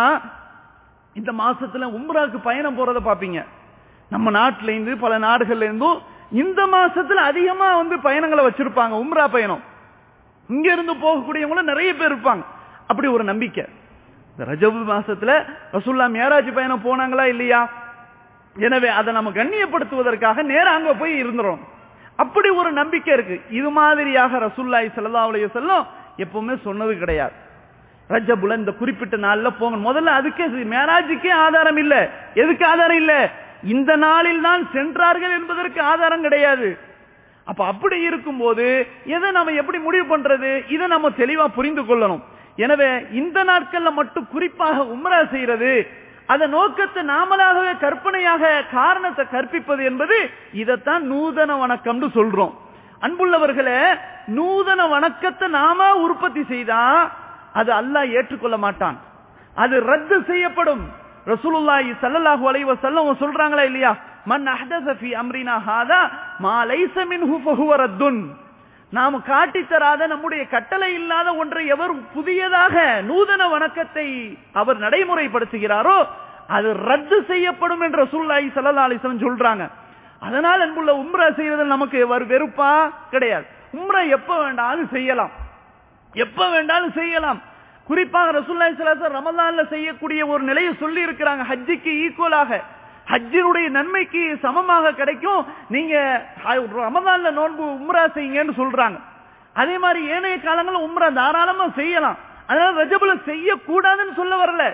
இந்த மாசத்துல உம்ராக்கு பயணம் போறத பாப்பீங்க நம்ம நாட்டுல இருந்து பல நாடுகள்ல இருந்தும் இந்த மாசத்துல அதிகமா வந்து பயணங்களை வச்சிருப்பாங்க உம்ரா பயணம் இங்க இருந்து போகக்கூடியவங்களும் நிறைய பேர் இருப்பாங்க அப்படி ஒரு நம்பிக்கை இந்த ரஜபு மாசத்துல ரசூல்லா மேராஜ் பயணம் போனாங்களா இல்லையா எனவே அதை நம்ம கண்ணியப்படுத்துவதற்காக நேரம் அங்க போய் இருந்துரும் அப்படி ஒரு நம்பிக்கை இருக்கு இது மாதிரியாக ரசூல்லாய் ஸல்லல்லாஹு அலைஹி வஸல்லம் எப்பவுமே சொன்னது கிடையாது ரஜபுல இந்த குறிப்பிட்ட நாள்ல போங்க முதல்ல அதுக்கே மேராஜுக்கே ஆதாரம் இல்ல எதுக்கு ஆதாரம் இல்ல இந்த நாளில் தான் சென்றார்கள் என்பதற்கு ஆதாரம் கிடையாது அப்ப அப்படி இருக்கும்போது எதை நம்ம எப்படி முடிவு பண்றது இதை நம்ம தெளிவா புரிந்து கொள்ளணும் எனவே இந்த நாட்கள்ல மட்டும் குறிப்பாக உம்ரா செய்யறது அத நோக்கத்தை நாமளாகவே கற்பனையாக காரணத்தை கற்பிப்பது என்பது இதைத்தான் நூதன வணக்கம்னு சொல்றோம் அன்புள்ளவர்களே நூதன வணக்கத்தை நாம உற்பத்தி செய்தா அது அல்லாஹ் ஏற்றுக்கொள்ள மாட்டான் அது ரத்து செய்யப்படும் ரசூலுல்லாஹி ஸல்லல்லாஹு அலைஹி வஸல்லம் சொல்றாங்களா இல்லையா மன் அஹ்தஸ ஃபீ அம்ரினா ஹாதா மா லைஸ மின்ஹு ஃபஹுவ ரத்துன் நாம் காட்டி தராத நம்முடைய கட்டளை இல்லாத ஒன்றை எவர் புதியதாக நூதன வணக்கத்தை அவர் நடைமுறைப்படுத்துகிறாரோ அது ரத்து செய்யப்படும் என்ற சூழ்நாய் சல்லா அலிஸ்லம் சொல்றாங்க அதனால் அன்புள்ள உம்ரா செய்வதில் நமக்கு ஒரு வெறுப்பா கிடையாது உம்ரா எப்ப வேண்டாலும் செய்யலாம் எப்ப வேண்டாலும் செய்யலாம் குறிப்பாக ரசூல்லாய் சலாசர் ரமலான்ல செய்யக்கூடிய ஒரு நிலையை சொல்லி இருக்கிறாங்க ஹஜ்ஜிக்கு ஈக்குவலாக ஹஜ்ஜினுடைய நன்மைக்கு சமமாக கிடைக்கும் நீங்க ரமதான்ல நோன்பு உம்ரா செய்யுங்கன்னு சொல்றாங்க அதே மாதிரி ஏனைய காலங்களில் உம்ரா தாராளமா செய்யலாம் அதனால ரஜபுல செய்யக்கூடாதுன்னு சொல்ல வரல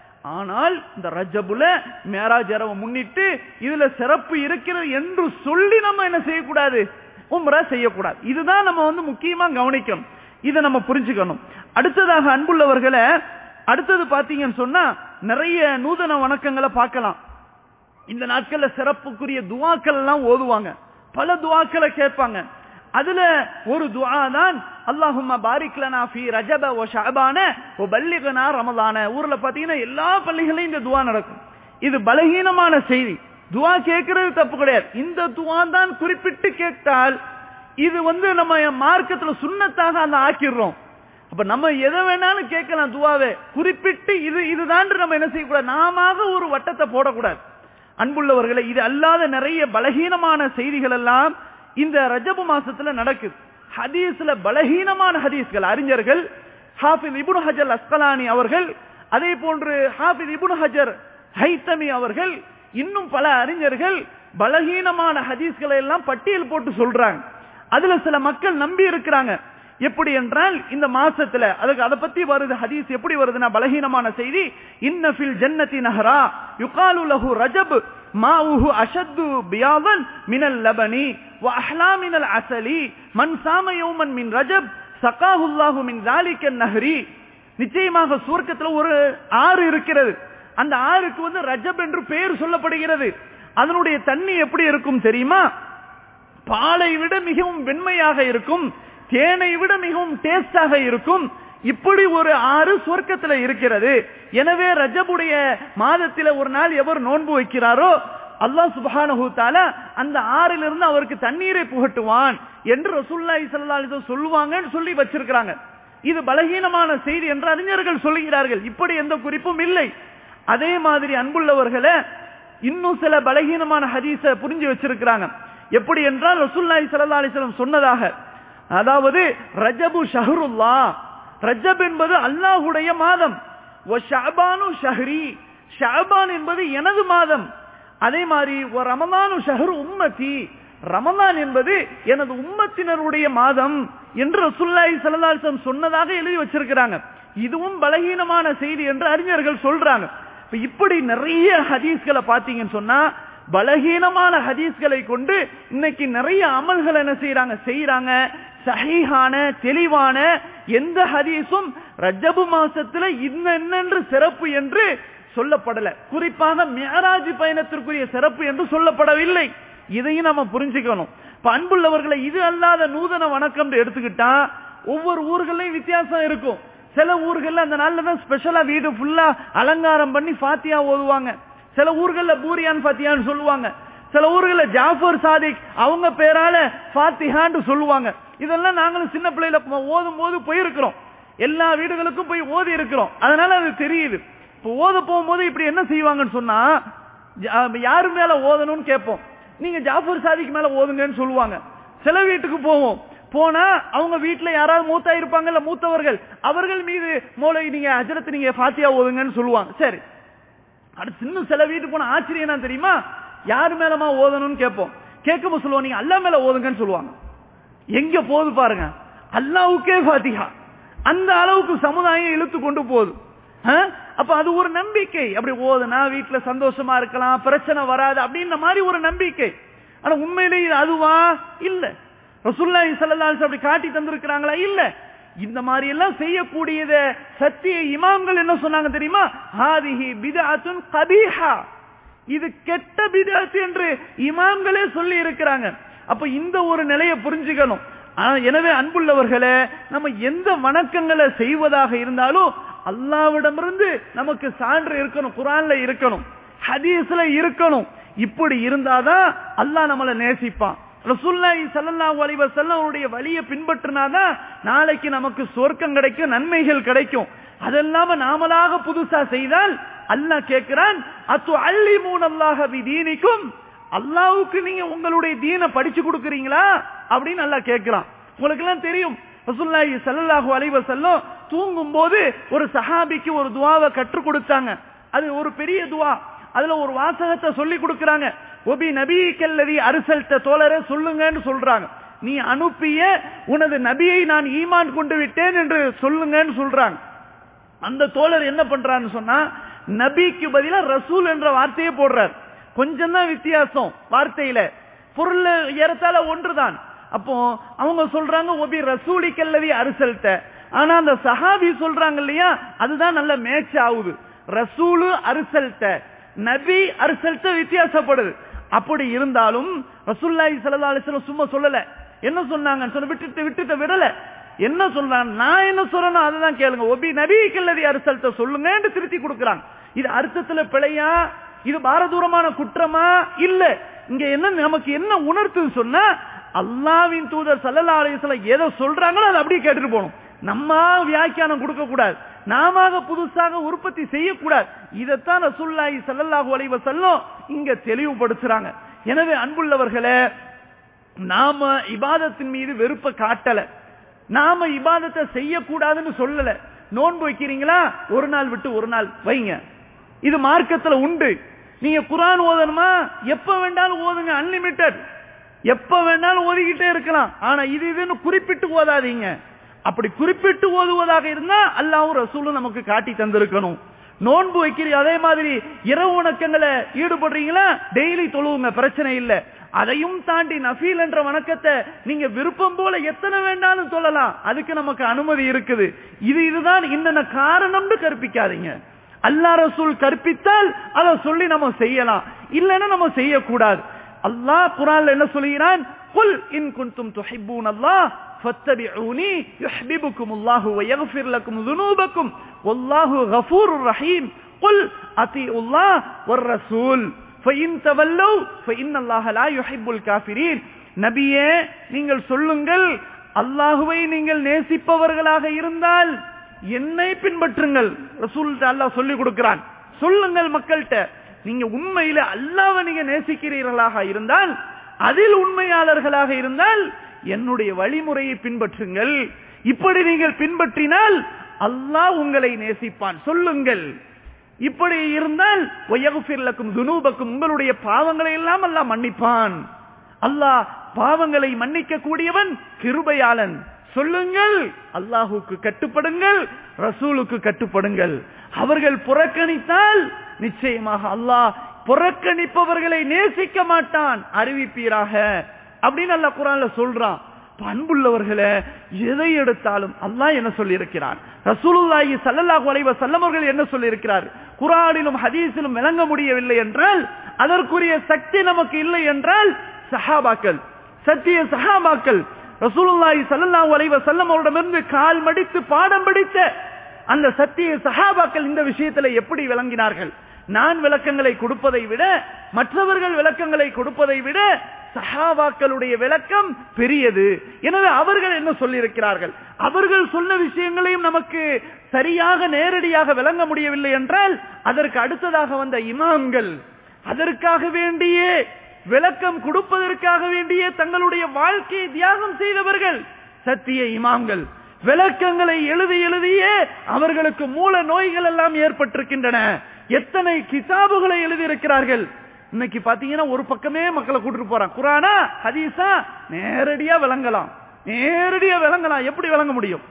ஆனால் இந்த ரஜபுல மேராஜ் இரவை முன்னிட்டு இதுல சிறப்பு இருக்கிறது என்று சொல்லி நம்ம என்ன செய்யக்கூடாது உம்ரா செய்யக்கூடாது இதுதான் நம்ம வந்து முக்கியமா கவனிக்கணும் இதை நம்ம புரிஞ்சுக்கணும் அடுத்ததாக அன்புள்ளவர்களை அடுத்தது பாத்தீங்கன்னு சொன்னா நிறைய நூதன வணக்கங்களை பார்க்கலாம் இந்த நாட்கள்ல சிறப்புக்குரிய துவாக்கள் எல்லாம் ஓதுவாங்க பல துவாக்களை கேட்பாங்க அதுல ஒரு துவா தான் அல்லாஹும்ம பாரிக்லனா ஃபி ரஜப ஓ ஷஅபான ஓ பல்லிகனா ரமலான ஊர்ல பாத்தீங்கன்னா எல்லா பள்ளிகளையும் இந்த துவா நடக்கும் இது பலகீனமான செய்தி துவா கேட்கறது தப்பு கிடையாது இந்த துவா தான் குறிப்பிட்டு கேட்டால் இது வந்து நம்ம மார்க்கத்துல சுண்ணத்தாக அந்த ஆக்கிடுறோம் அப்ப நம்ம எதை வேணாலும் கேட்கலாம் துவாவே குறிப்பிட்டு இது இதுதான் நம்ம என்ன செய்யக்கூடாது நாம ஒரு வட்டத்தை போடக்கூடாது அன்புள்ளவர்களை இது அல்லாத நிறைய பலகீனமான செய்திகள் எல்லாம் இந்த ரஜபு மாசத்துல நடக்குது ஹதீஸ்ல பலகீனமான ஹதீஸ்கள் அறிஞர்கள் ஹாஃபிஸ் இபுன் ஹஜர் அஸ்கலானி அவர்கள் அதே போன்று ஹாஃபிஸ் இபுன் ஹஜர் ஹைத்தமி அவர்கள் இன்னும் பல அறிஞர்கள் பலகீனமான ஹதீஸ்களை எல்லாம் பட்டியல் போட்டு சொல்றாங்க அதுல சில மக்கள் நம்பி இருக்கிறாங்க எப்படி என்றால் இந்த மாசத்துல அதுக்கு அதை பத்தி வருது ஹதீஸ் எப்படி வருதுன்னா பலகீனமான செய்தி இன்னஃபில் ஜன்னதி நஹரா யுகாலு லஹு ரஜப் மாவுஹு அஷத்து பியாவன் மினல் லபனி வ அஹ்லா மினல் அசலி மன் சாம யௌமன் மின் ரஜப் சகாஹுல்லாஹு மின் தாலிக்க நஹரி நிச்சயமாக சுவர்க்கத்துல ஒரு ஆறு இருக்கிறது அந்த ஆறுக்கு வந்து ரஜப் என்று பெயர் சொல்லப்படுகிறது அதனுடைய தண்ணி எப்படி இருக்கும் தெரியுமா பாலை விட மிகவும் வெண்மையாக இருக்கும் தேனை விட மிகவும் டேஸ்டாக இருக்கும் இப்படி ஒரு ஆறு சொர்க்கத்துல இருக்கிறது எனவே ரஜபுடைய மாதத்தில ஒரு நாள் எவர் நோன்பு வைக்கிறாரோ அல்லாஹ் சுபஹானஹு தஆலா அந்த ஆறிலிருந்து அவருக்கு தண்ணீரை புகட்டுவான் என்று ரசூலுல்லாஹி ஸல்லல்லாஹு அலைஹி வஸல்லம் சொல்லுவாங்கன்னு சொல்லி வச்சிருக்காங்க இது பலகீனமான செய்தி என்று அறிஞர்கள் சொல்லுகிறார்கள் இப்படி எந்த குறிப்பும் இல்லை அதே மாதிரி அன்புள்ளவர்களே இன்னும் சில பலகீனமான ஹதீஸ புரிஞ்சு வச்சிருக்கிறாங்க எப்படி என்றால் ரசூல்லாய் சல்லா அலிஸ்லம் சொன்னதாக அதாவது ரஜபு ஷஹருல்லா ரஜப் என்பது அல்லாஹுடைய மாதம் ஷாபானு ஷஹரி ஷாபான் என்பது எனது மாதம் அதே மாதிரி ரமதானு ஷஹரு உம்மதி ரமதான் என்பது எனது உம்மத்தினருடைய மாதம் என்று ரசுல்லாய் சல்லாசம் சொன்னதாக எழுதி வச்சிருக்கிறாங்க இதுவும் பலகீனமான செய்தி என்று அறிஞர்கள் சொல்றாங்க இப்படி நிறைய ஹதீஸ்களை பாத்தீங்கன்னு சொன்னா பலகீனமான ஹதீஸ்களை கொண்டு இன்னைக்கு நிறைய அமல்கள் என்ன செய்யறாங்க செய்யறாங்க சஹீஹான தெளிவான எந்த ஹதீஸும் ரஜபு மாசத்துல இன்னென்று சிறப்பு என்று சொல்லப்படல குறிப்பாக மேராஜ் பயணத்திற்குரிய சிறப்பு என்று சொல்லப்படவில்லை இதையும் நம்ம புரிஞ்சுக்கணும் இப்ப அன்புள்ளவர்களை இது அல்லாத நூதன வணக்கம் எடுத்துக்கிட்டா ஒவ்வொரு ஊர்களையும் வித்தியாசம் இருக்கும் சில ஊர்கள்ல அந்த நாள்ல தான் ஸ்பெஷலா வீடு ஃபுல்லா அலங்காரம் பண்ணி பாத்தியா ஓதுவாங்க சில ஊர்கள்ல பூரியான் பாத்தியான்னு சொல்லுவாங்க சில ஊர்கள்ல ஜாஃபர் சாதிக் அவங்க பேரால பாத்திஹான்னு சொல்லுவாங்க இதெல்லாம் நாங்களும் சின்ன பிள்ளையில ஓதும் போது போயிருக்கிறோம் எல்லா வீடுகளுக்கும் போய் ஓதி இருக்கிறோம் அதனால அது தெரியுது இப்போ ஓத போகும்போது இப்படி என்ன செய்வாங்கன்னு சொன்னா யாரு மேல ஓதணும்னு கேட்போம் நீங்க ஜாஃபர் சாதிக்கு மேல ஓதுங்கன்னு சொல்லுவாங்க சில வீட்டுக்கு போவோம் போனா அவங்க வீட்டுல யாராவது மூத்தா இருப்பாங்கல்ல மூத்தவர்கள் அவர்கள் மீது மூளை நீங்க அஜரத்து நீங்க பாத்தியா ஓதுங்கன்னு சொல்லுவாங்க சரி அடுத்து இன்னும் சில வீட்டுக்கு போன ஆச்சரியம் என்ன தெரியுமா யாரு மேலமா ஓதணும்னு கேட்போம் கேட்கும் சொல்லுவோம் நீங்க அல்லா மேல ஓதுங்கன்னு சொல்லுவாங்க எங்க போகுது பாருங்க அல்லாவுக்கே பாத்தியா அந்த அளவுக்கு சமுதாயம் இழுத்து கொண்டு போகுது அப்ப அது ஒரு நம்பிக்கை அப்படி ஓதுனா வீட்டுல சந்தோஷமா இருக்கலாம் பிரச்சனை வராது அப்படின்ற மாதிரி ஒரு நம்பிக்கை ஆனா உண்மையிலேயே அதுவா இல்ல ரசுல்லாய் சல்லாஸ் அப்படி காட்டி தந்திருக்கிறாங்களா இல்ல இந்த மாதிரி எல்லாம் செய்யக்கூடியத சத்திய இமாம்கள் என்ன சொன்னாங்க தெரியுமா ஹாதிஹி பிதாத்துன் கபீஹா இது கெட்ட பிதாத்து என்று இமாம்களே சொல்லி இருக்கிறாங்க அப்ப இந்த ஒரு நிலையை புரிஞ்சுக்கணும் எனவே அன்புள்ளவர்களே நம்ம எந்த வணக்கங்களை செய்வதாக இருந்தாலும் அல்லாவிடமிருந்து நமக்கு சான்று இருக்கணும் குரான்ல இருக்கணும் ஹதீஸ்ல இருக்கணும் இப்படி இருந்தாதான் அல்லாஹ் நம்மளை நேசிப்பான் ரசூல்லாய் சல்லல்லாஹு அலைஹி வஸல்லம் அவருடைய வழியை பின்பற்றினாதான் நாளைக்கு நமக்கு சொர்க்கம் கிடைக்கும் நன்மைகள் கிடைக்கும் அதெல்லாம நாமளாக புதுசா செய்தால் அல்லாஹ் கேட்கிறான் அத்து அள்ளி மூன் அல்லாஹ தீனிக்கும் அல்லாவுக்கு நீங்க உங்களுடைய தீனை படிச்சு கொடுக்கறீங்களா அப்படின்னு அல்லாஹ் கேட்கிறான் உங்களுக்கு எல்லாம் தெரியும் ரசூல்லாஹி ஸல்லல்லாஹு அலைஹி வஸல்லம் தூங்கும் போது ஒரு சஹாபிக்கு ஒரு துவாவை கற்றுக் கொடுத்தாங்க அது ஒரு பெரிய துவா அதுல ஒரு வாசகத்தை சொல்லி கொடுக்கறாங்க ஒபி நபி கல்லதி அரிசல்ட்ட தோழரே சொல்லுங்கன்னு சொல்றாங்க நீ அனுப்பிய உனது நபியை நான் ஈமான் கொண்டு விட்டேன் என்று சொல்லுங்கன்னு சொல்றாங்க அந்த தோழர் என்ன பண்றான்னு சொன்னா நபிக்கு பதிலா ரசூல் என்ற வார்த்தையை போடுறார் கொஞ்சம் தான் வித்தியாசம் வார்த்தையில பொருள் ஏறத்தால ஒன்றுதான் அப்போ அவங்க சொல்றாங்க ஒபி ரசூலி கல்லவி அரிசல்ட்ட ஆனா அந்த சஹாபி சொல்றாங்க இல்லையா அதுதான் நல்ல மேட்ச் ஆகுது ரசூலு அரிசல்ட்ட நபி அரிசல்ட்ட வித்தியாசப்படுது அப்படி இருந்தாலும் ரசூல்லாய் சல்லா அலிஸ்லாம் சும்மா சொல்லல என்ன சொன்னாங்க சொன்ன விட்டுட்டு விட்டுட்டு விடல என்ன சொல்றாங்க நான் என்ன சொல்றேனோ அதுதான் கேளுங்க ஒபி நபி கல்லதி அரிசல்ட்ட சொல்லுங்க திருத்தி கொடுக்கறாங்க இது அர்த்தத்துல பிழையா இது பாரதூரமான குற்றமா இல்ல இங்க என்ன நமக்கு என்ன உணர்த்து சொன்னா அல்லாவின் தூதர் சல்லல்லா அலிஸ்லாம் எதை சொல்றாங்களோ அதை அப்படியே கேட்டுட்டு போகணும் நம்ம வியாக்கியானம் கொடுக்க கூடாது நாம புதுசாக உற்பத்தி செய்யக்கூடாது இதைத்தான் ரசூல்லாஹி சல்லல்லாஹு அலைஹி வஸல்லம் இங்க தெளிவுபடுத்துறாங்க எனவே அன்புள்ளவர்களே நாம இபாதத்தின் மீது வெறுப்ப காட்டல நாம இபாதத்தை செய்யக்கூடாதுன்னு சொல்லல நோன்பு வைக்கிறீங்களா ஒரு நாள் விட்டு ஒரு நாள் வைங்க இது மார்க்கத்துல உண்டு நீங்க குரான் ஓதணுமா எப்ப வேண்டாலும் ஓதுங்க அன்லிமிட்டட் எப்ப வேணாலும் ஓதிக்கிட்டே இருக்கலாம் ஆனா இது இதுன்னு குறிப்பிட்டு ஓதாதீங்க அப்படி குறிப்பிட்டு ஓதுவதாக இருந்தா அல்லாவும் ரசூலும் நமக்கு காட்டி தந்திருக்கணும் நோன்பு வைக்கிறீங்க அதே மாதிரி இரவு வணக்கங்களை ஈடுபடுறீங்களா டெய்லி தொழுவுங்க பிரச்சனை இல்ல அதையும் தாண்டி நஃபீல் என்ற வணக்கத்தை நீங்க விருப்பம் போல எத்தனை வேண்டாலும் சொல்லலாம் அதுக்கு நமக்கு அனுமதி இருக்குது இது இதுதான் இன்னென்ன காரணம்னு கற்பிக்காதீங்க அல்லா ரசூல் கற்பித்தால் அதை சொல்லி நம்ம செய்யலாம் இல்லைன்னா நம்ம செய்யக்கூடாது அல்லாஹ் குரான்ல என்ன சொல்கிறான் குல் இன் குன்தும் துஹிப்பூன் அல்லாஹ் فاتبعوني يحببكم الله ويغفر لكم ذنوبكم والله غفور رحيم قل اطيعوا الله والرسول فإن تولوا فإن الله لا يحب الكافرين நபியே நீங்கள் சொல்லுங்கள் அல்லாஹுவை நீங்கள் நேசிப்பவர்களாக இருந்தால் என்னை பின்பற்றுங்கள் ரசூல் அல்லாஹ் சொல்லி கொடுக்கிறான் சொல்லுங்கள் மக்கள்கிட்ட நீங்க உண்மையில அல்லாவை நீங்க நேசிக்கிறீர்களாக இருந்தால் அதில் உண்மையாளர்களாக இருந்தால் என்னுடைய வழிமுறையை பின்பற்றுங்கள் இப்படி நீங்கள் பின்பற்றினால் அல்லாஹ் உங்களை நேசிப்பான் சொல்லுங்கள் இப்படி இருந்தால் ஒயகுஃபிர்லக்கும் துனூபக்கும் உங்களுடைய பாவங்களை எல்லாம் அல்லாஹ் மன்னிப்பான் அல்லாஹ் பாவங்களை மன்னிக்க கூடியவன் கிருபையாளன் சொல்லுங்கள் அல்லாஹுக்கு கட்டுப்படுங்கள் ரசூலுக்கு கட்டுப்படுங்கள் அவர்கள் புறக்கணித்தால் நிச்சயமாக அல்லாஹ் புறக்கணிப்பவர்களை நேசிக்க மாட்டான் அறிவிப்பீராக அப்படின்னு அல்லாஹ் குரான்ல சொல்றான் அன்புள்ளவர்களே எதை எடுத்தாலும் அல்லாஹ் என்ன சொல்லி இருக்கிறார் ரசூலுல்லாஹி ஸல்லல்லாஹு அலைஹி வஸல்லம் அவர்கள் என்ன சொல்லி இருக்கிறார் குர்ஆனிலும் ஹதீஸிலும் விளங்க முடியவில்லை என்றால் அதற்குரிய சக்தி நமக்கு இல்லை என்றால் சஹாபாக்கள் சத்திய சஹாபாக்கள் ரசூலுல்லாஹி ஸல்லல்லாஹு அலைஹி வஸல்லம் அவரிடமிருந்து கால் மடித்து பாடம் படித்த அந்த சத்திய சஹாபாக்கள் இந்த விஷயத்துல எப்படி விளங்கினார்கள் நான் விளக்கங்களை கொடுப்பதை விட மற்றவர்கள் விளக்கங்களை கொடுப்பதை விட சஹாபாக்களுடைய விளக்கம் பெரியது எனவே அவர்கள் என்ன சொல்லியிருக்கிறார்கள் அவர்கள் சொன்ன விஷயங்களையும் நமக்கு சரியாக நேரடியாக விளங்க முடியவில்லை என்றால் அதற்கு அடுத்ததாக வந்த இமாம்கள் அதற்காக வேண்டியே விளக்கம் கொடுப்பதற்காக வேண்டியே தங்களுடைய வாழ்க்கையை தியாகம் செய்தவர்கள் சத்திய இமாம்கள் விளக்கங்களை எழுதி எழுதியே அவர்களுக்கு மூல நோய்கள் எல்லாம் ஏற்பட்டிருக்கின்றன எத்தனை கிதாபுகளை எழுதியிருக்கிறார்கள் இன்னைக்கு பாத்தீங்கன்னா ஒரு பக்கமே மக்களை கூட்டிட்டு போறான் குரானா ஹதீஸா நேரடியா விளங்கலாம் நேரடியா விளங்கலாம் எப்படி விளங்க முடியும்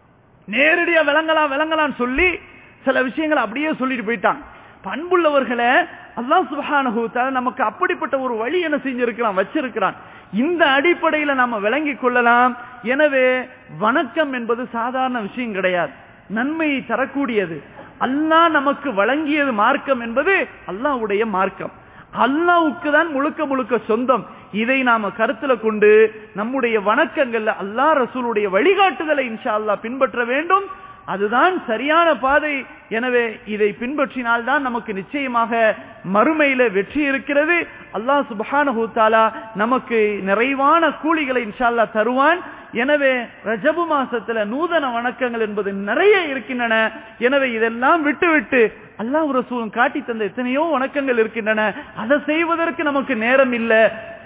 நேரடியா விளங்கலாம் விளங்கலாம் சொல்லி சில விஷயங்களை அப்படியே சொல்லிட்டு போயிட்டான் பண்புள்ளவர்களை அல்லாஹ் சுபஹானஹு தஆலா நமக்கு அப்படிப்பட்ட ஒரு வழி என்ன செஞ்சிருக்கிறான் வச்சிருக்கிறான் இந்த அடிப்படையில நாம விளங்கிக் கொள்ளலாம் எனவே வணக்கம் என்பது சாதாரண விஷயம் கிடையாது நன்மையை தரக்கூடியது அல்லாஹ் நமக்கு வழங்கியது மார்க்கம் என்பது அல்லாஹ்வுடைய மார்க்கம் அல்லாவுக்கு தான் முழுக்க முழுக்க சொந்தம் இதை நாம கருத்துல கொண்டு நம்முடைய வணக்கங்கள்ல அல்லாஹ் ரசூலுடைய வழிகாட்டுதலை இன்ஷா அல்லாஹ் பின்பற்ற வேண்டும் அதுதான் சரியான பாதை எனவே இதை பின்பற்றினால்தான் நமக்கு நிச்சயமாக மறுமையில வெற்றி இருக்கிறது அல்லாஹ் சுபஹானஹு தஆலா நமக்கு நிறைவான கூலிகளை இன்ஷா அல்லாஹ் தருவான் எனவே ரஜபு மாசத்துல நூதன வணக்கங்கள் என்பது நிறைய இருக்கின்றன எனவே இதெல்லாம் விட்டு விட்டு அல்லாஹ் ரசூலும் காட்டி தந்த எத்தனையோ வணக்கங்கள் இருக்கின்றன அதை செய்வதற்கு நமக்கு நேரம் இல்லை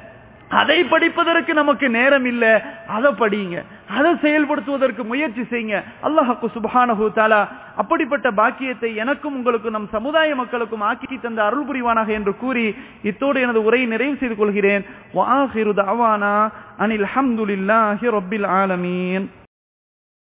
அதை படிப்பதற்கு நமக்கு நேரம் இல்ல அதை படிங்க அதை செயல்படுத்துவதற்கு முயற்சி செய்யுங்க அல்லாஹு சுபஹானஹு தாலா அப்படிப்பட்ட பாக்கியத்தை எனக்கும் உங்களுக்கும் நம் சமுதாய மக்களுக்கும் ஆக்கி தந்த அருள் புரிவானாக என்று கூறி இத்தோடு எனது உரையை நிறைவு செய்து கொள்கிறேன் வாஹிரு தவானா அனில் அஹமதுல்லாஹி ரப்பில் ஆலமீன்